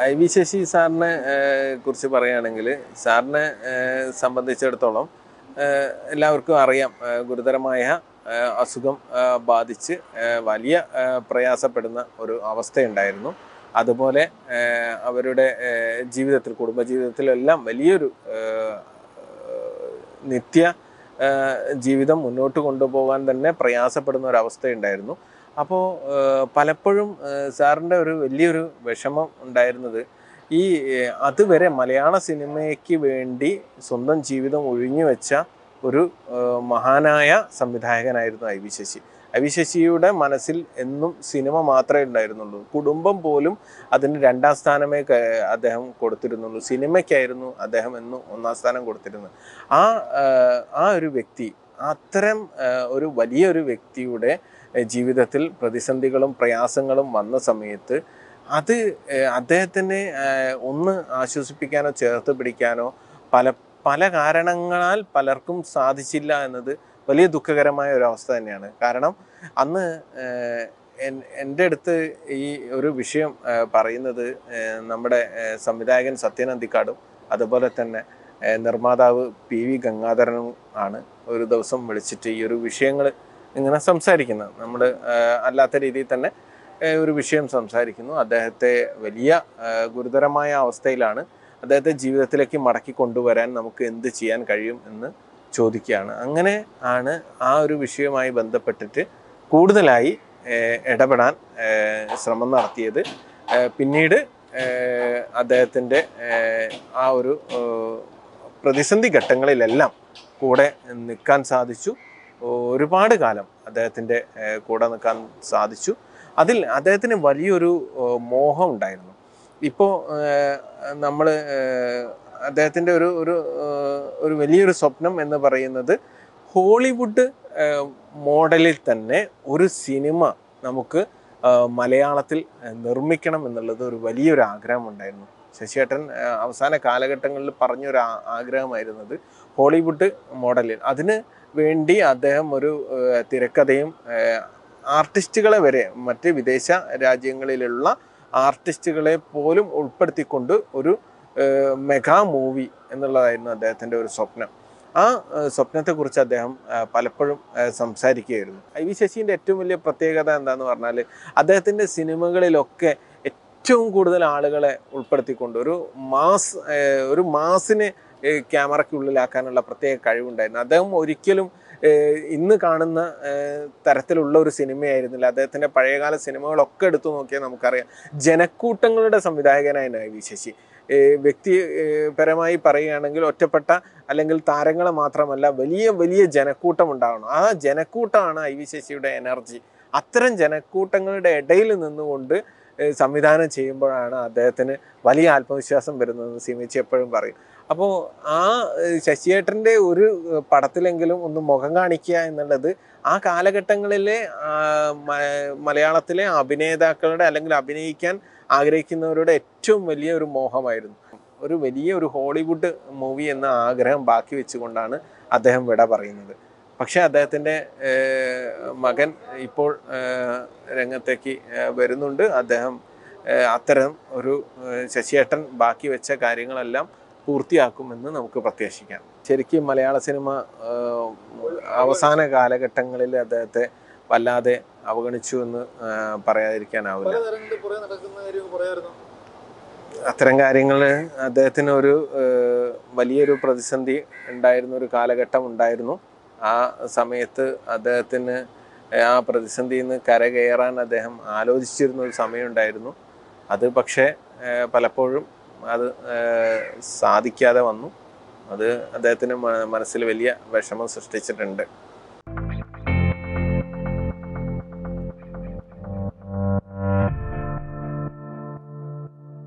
I V Sasi സാറിനെ ഏഹ്, കുറിച്ച് പറയുകയാണെങ്കിൽ സാറിനെ ഏഹ്, സംബന്ധിച്ചിടത്തോളം ഏഹ്, എല്ലാവർക്കും അറിയാം ഏഹ്, ഗുരുതരമായ ഏഹ്, അസുഖം ഏഹ്, ബാധിച്ച് ഏഹ്, വലിയ ഏഹ്, പ്രയാസപ്പെടുന്ന ഒരു അവസ്ഥയുണ്ടായിരുന്നു അതുപോലെ ഏഹ്, അവരുടെ ഏഹ്, ജീവിതത്തിൽ കുടുംബജീവിതത്തിലെല്ലാം വലിയൊരു ഏഹ്, നിത്യ ഏഹ്, ജീവിതം മുന്നോട്ട് കൊണ്ടുപോകാൻ തന്നെ പ്രയാസപ്പെടുന്ന ഒരു അവസ്ഥയുണ്ടായിരുന്നു അപ്പോൾ പലപ്പോഴും ഏഹ്, സാറിൻ്റെ ഒരു വലിയൊരു വിഷമം ഉണ്ടായിരുന്നത് ഈ ഏഹ്, അതുവരെ മലയാള സിനിമയ്ക്ക് വേണ്ടി സ്വന്തം ജീവിതം ഒഴിഞ്ഞു വെച്ച ഒരു ഏഹ്, മഹാനായ സംവിധായകനായിരുന്നു I V Sasi I V ശശിയുടെ മനസ്സിൽ എന്നും സിനിമ മാത്രമേ ഉണ്ടായിരുന്നുള്ളൂ കുടുംബം പോലും അതിന് രണ്ടാം സ്ഥാനമേ ക- അദ്ദേഹം കൊടുത്തിരുന്നുള്ളൂ സിനിമയ്ക്കായിരുന്നു അദ്ദേഹം എന്നും ഒന്നാം സ്ഥാനം കൊടുത്തിരുന്നത് ആ ഏഹ്, ആ ഒരു വ്യക്തി അത്തരം ഏഹ്, ഒരു വലിയൊരു വ്യക്തിയുടെ ഏഹ്, ജീവിതത്തിൽ പ്രതിസന്ധികളും പ്രയാസങ്ങളും വന്ന സമയത്ത് അത് ഏഹ്, അദ്ദേഹത്തിനെ ഏഹ്, ഒന്ന് ആശ്വസിപ്പിക്കാനോ ചേർത്ത് പിടിക്കാനോ പല പല കാരണങ്ങളാൽ പലർക്കും സാധിച്ചില്ല എന്നത് വലിയ ദുഃഖകരമായ ഒരു അവസ്ഥ തന്നെയാണ് കാരണം അന്ന് ഏഹ്, എൻ- എൻ്റെ അടുത്ത് ഈ ഒരു വിഷയം ഏഹ്, പറയുന്നത് ഏഹ്, നമ്മുടെ ഏഹ്, സംവിധായകൻ സത്യൻ അന്തിക്കാടും അതുപോലെ തന്നെ ഏഹ്, നിർമ്മാതാവ് പി വി ഗംഗാധരനും ആണ് ഒരു ദിവസം വിളിച്ചിട്ട് ഈ ഒരു വിഷയങ്ങൾ ഇങ്ങനെ സംസാരിക്കുന്നത് നമ്മൾ അല്ലാത്ത രീതിയിൽ തന്നെ ഏഹ്, ഒരു വിഷയം സംസാരിക്കുന്നു അദ്ദേഹത്തെ വലിയ ഏഹ്, ഗുരുതരമായ അവസ്ഥയിലാണ് അദ്ദേഹത്തെ ജീവിതത്തിലേക്ക് മടക്കി കൊണ്ടുവരാൻ നമുക്ക് എന്ത് ചെയ്യാൻ കഴിയും എന്ന് ചോദിക്കുകയാണ് അങ്ങനെ ആണ് ആ ഒരു വിഷയവുമായി ബന്ധപ്പെട്ടിട്ട് കൂടുതലായി ഏഹ്, ഇടപെടാൻ ഏഹ്, ശ്രമം നടത്തിയത് ഏഹ്, പിന്നീട് ഏഹ്, അദ്ദേഹത്തിൻ്റെ ഏഹ്, ആ ഒരു ഏഹ്, പ്രതിസന്ധി ഘട്ടങ്ങളിലെല്ലാം കൂടെ നിൽക്കാൻ സാധിച്ചു ഒരുപാട് കാലം അദ്ദേഹത്തിൻ്റെ ഏഹ്, കൂടെ നിൽക്കാൻ സാധിച്ചു അതിൽ അദ്ദേഹത്തിന് വലിയൊരു ഏഹ്, മോഹം ഉണ്ടായിരുന്നു ഇപ്പോൾ നമ്മൾ അദ്ദേഹത്തിൻ്റെ ഒരു ഒരു ഏഹ്, ഒരു വലിയൊരു സ്വപ്നം എന്ന് പറയുന്നത് ഹോളിവുഡ് ഏഹ്, മോഡലിൽ തന്നെ ഒരു സിനിമ നമുക്ക് ഏഹ്, മലയാളത്തിൽ ഏഹ്, നിർമ്മിക്കണം എന്നുള്ളത് ഒരു വലിയൊരു ആഗ്രഹം ഉണ്ടായിരുന്നു ശശിയേട്ടൻ ഏഹ്, അവസാന കാലഘട്ടങ്ങളിൽ പറഞ്ഞൊരു ആ- ആഗ്രഹമായിരുന്നത് ഹോളിവുഡ് മോഡലിൽ അതിന് വേണ്ടി അദ്ദേഹം ഒരു ഏഹ്, തിരക്കഥയും ഏഹ്, ആർട്ടിസ്റ്റുകളെ വരെ മറ്റ് വിദേശ രാജ്യങ്ങളിലുള്ള ആർട്ടിസ്റ്റുകളെ പോലും ഉൾപ്പെടുത്തിക്കൊണ്ട് ഒരു ഏഹ്, മെഗാ മൂവി എന്നുള്ളതായിരുന്നു അദ്ദേഹത്തിൻ്റെ ഒരു സ്വപ്നം ആ ഏഹ്, സ്വപ്നത്തെക്കുറിച്ച് അദ്ദേഹം ഏഹ്, പലപ്പോഴും ഏഹ്, സംസാരിക്കുകയായിരുന്നു ഐ വി ശശീൻ്റെ ഏറ്റവും വലിയ പ്രത്യേകത എന്താന്ന് പറഞ്ഞാൽ അദ്ദേഹത്തിൻ്റെ സിനിമകളിലൊക്കെ ഏറ്റവും കൂടുതൽ ആളുകളെ ഉൾപ്പെടുത്തിക്കൊണ്ട് ഒരു മാസ് ഏഹ്, ഒരു മാസിനെ ഏഹ്, ക്യാമറയ്ക്കുള്ളിലാക്കാനുള്ള പ്രത്യേക കഴിവുണ്ടായിരുന്നു അദ്ദേഹം ഒരിക്കലും ഏഹ്, ഇന്ന് കാണുന്ന ഏഹ്, തരത്തിലുള്ള ഒരു സിനിമയായിരുന്നില്ല അദ്ദേഹത്തിൻ്റെ പഴയകാല സിനിമകളൊക്കെ എടുത്തു നോക്കിയാൽ നമുക്കറിയാം ജനക്കൂട്ടങ്ങളുടെ സംവിധായകനായിരുന്നു ഐ വി ശശി ഏഹ്, വ്യക്തിപരമായി പറയുകയാണെങ്കിൽ ഒറ്റപ്പെട്ട അല്ലെങ്കിൽ താരങ്ങളെ മാത്രമല്ല വലിയ വലിയ ജനക്കൂട്ടം ഉണ്ടാവണം ആ ജനക്കൂട്ടമാണ് ഐ വി ശശിയുടെ എനർജി അത്തരം ജനക്കൂട്ടങ്ങളുടെ ഇടയിൽ നിന്നുകൊണ്ട് ഏഹ്, സംവിധാനം ചെയ്യുമ്പോഴാണ് അദ്ദേഹത്തിന് വലിയ ആത്മവിശ്വാസം വരുന്നതെന്ന് സിമിച്ചി എപ്പോഴും പറയും അപ്പോൾ ആ ഏഹ്, ശശിയേട്ടൻ്റെ ഒരു ഏഹ്, പടത്തിലെങ്കിലും ഒന്ന് മുഖം കാണിക്കുക എന്നുള്ളത് ആ കാലഘട്ടങ്ങളിലെ ആ, മ- മലയാളത്തിലെ അഭിനേതാക്കളുടെ അല്ലെങ്കിൽ അഭിനയിക്കാൻ ആഗ്രഹിക്കുന്നവരുടെ ഏറ്റവും വലിയ ഒരു മോഹമായിരുന്നു ഒരു വലിയ ഒരു ഹോളിവുഡ് മൂവി എന്ന ആഗ്രഹം ബാക്കി വെച്ചുകൊണ്ടാണ് അദ്ദേഹം വിട പറയുന്നത് പക്ഷേ അദ്ദേഹത്തിൻ്റെ ഏഹ്, മകൻ ഇപ്പോൾ ഏഹ്, രംഗത്തേക്ക് ഏഹ്, വരുന്നുണ്ട് അദ്ദേഹം ഏഹ്, അത്തരം ഒരു ഏഹ്, ശശിയേട്ടൻ ബാക്കി വെച്ച കാര്യങ്ങളെല്ലാം പൂർത്തിയാക്കുമെന്ന് നമുക്ക് പ്രത്യാശിക്കാം ശരിക്കും മലയാള സിനിമ ഏഹ്, അവസാന കാലഘട്ടങ്ങളിൽ അദ്ദേഹത്തെ വല്ലാതെ അവഗണിച്ചു എന്ന് ഏഹ്, പറയാതിരിക്കാനാവില്ല പല തരങ്ങളിൽ പുറകെ നടക്കുന്ന കാര്യമൊക്കെ പറയായിരുന്നു അത്തരം കാര്യങ്ങൾ അദ്ദേഹത്തിന് ഒരു ഏഹ്, വലിയൊരു പ്രതിസന്ധി ഉണ്ടായിരുന്ന ഒരു കാലഘട്ടം ഉണ്ടായിരുന്നു ആ സമയത്ത് അദ്ദേഹത്തിന് ആ പ്രതിസന്ധിയിൽ നിന്ന് കരകയറാൻ അദ്ദേഹം ആലോചിച്ചിരുന്ന ഒരു സമയമുണ്ടായിരുന്നു അത് പക്ഷേ ഏഹ്, പലപ്പോഴും അത് ഏഹ്, സാധിക്കാതെ വന്നു അത് അദ്ദേഹത്തിന് മ- മനസ്സിൽ വലിയ വിഷമം സൃഷ്ടിച്ചിട്ടുണ്ട്